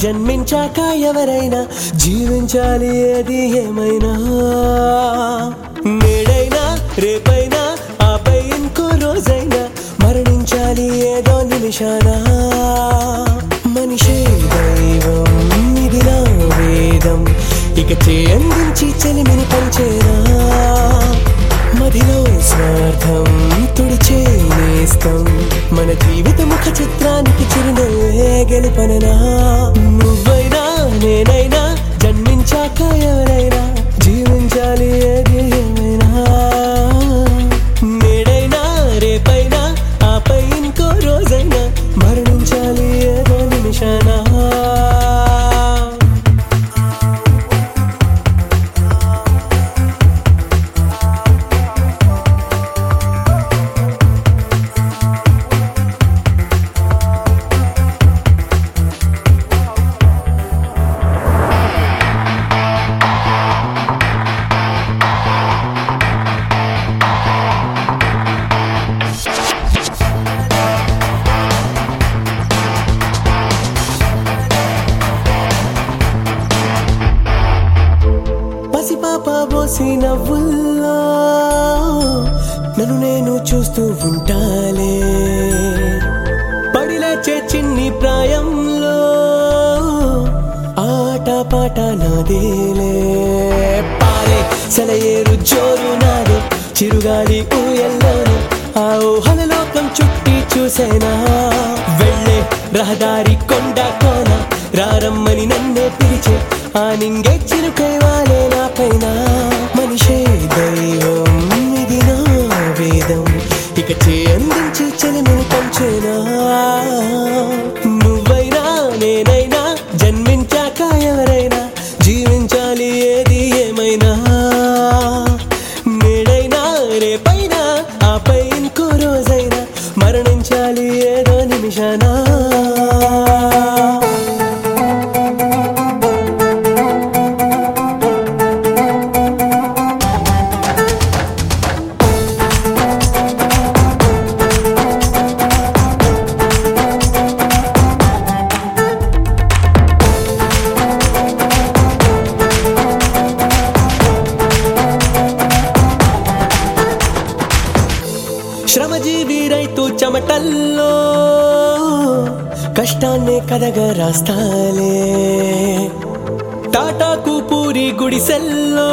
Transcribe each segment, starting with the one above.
జన్మించాక ఎవరైనా జీవించాలి ఏది ఏమైనా నేడైనా రేపైనా ఆపై ఇంకో రోజైనా మరణించాలి ఏదో నిమిషాన మనిషే దైవం ఇది నా వేదం ఇక చేయందించి చెలిమిని పంచేనా మదిలో స్వార్థం తుడిచే నేస్తం మన జీవిత ముఖ చిత్రానికి చిరునవ్వే గెలుపననా నువ్వైనా నేనైనా జన్మించాక ఎవరైనా జీవించాలి ఏది ఏమైనా నేడైనా రేపైనా ఆపై ఇంకో రోజైనా మరణించాలి ఏదో నిమిషానా పసిపాప బోసి నవ్వుల్లో నన్ను నేను చూస్తూ ఉంటాలే పడిలేచే చిన్ని ప్రాయంలో ఆట పాట నాదేలే పారే సెలయేరు జోరు నాదే చిరుగాలి ఊయల్లోనే ఆ ఊహల లోకం చుట్టి చూసేనా వెళ్ళే రహదారి కొండ కోన రారమ్మని నన్నే పిలిచే ఆ నింగే చిరుకై వాలే నా పైన మనిషే దైవం ఇది నా వేదం ఇక చేయందించి చెలిమిని పంచేనా నువ్వైనా నేనైనా జన్మించాక ఎవరైనా జీవించాలి ఏది ఏమైనా నేడైనా రేపైనా ఆపై ఇంకో రోజైనా మరణించాలి ఏదో నిమిషానా శ్రమజీవి రైతు చెమటల్లో కష్టాన్నే కదగా రాస్తాలే టాటాకు పూరి గుడిసెల్లో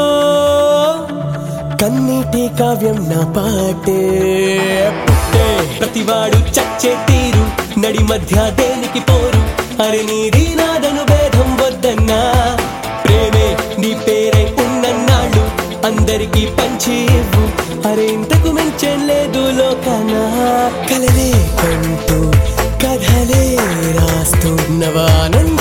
కన్నీటి కావ్యం నా పాటే పుట్టే ప్రతివాడు చచ్చే తీరు నడి మధ్య దేనికి పోరు అరే నీది నాదను భేదం వద్దన్నా ప్రేమే నీ పేరై ఉన్నన్నాళ్ళు అందరికీ పంచి ఇవ్వు అరే ఇంతకు మించేం లేదు లోకన కలలే కంటూ కథలే రాస్తూ నవానంద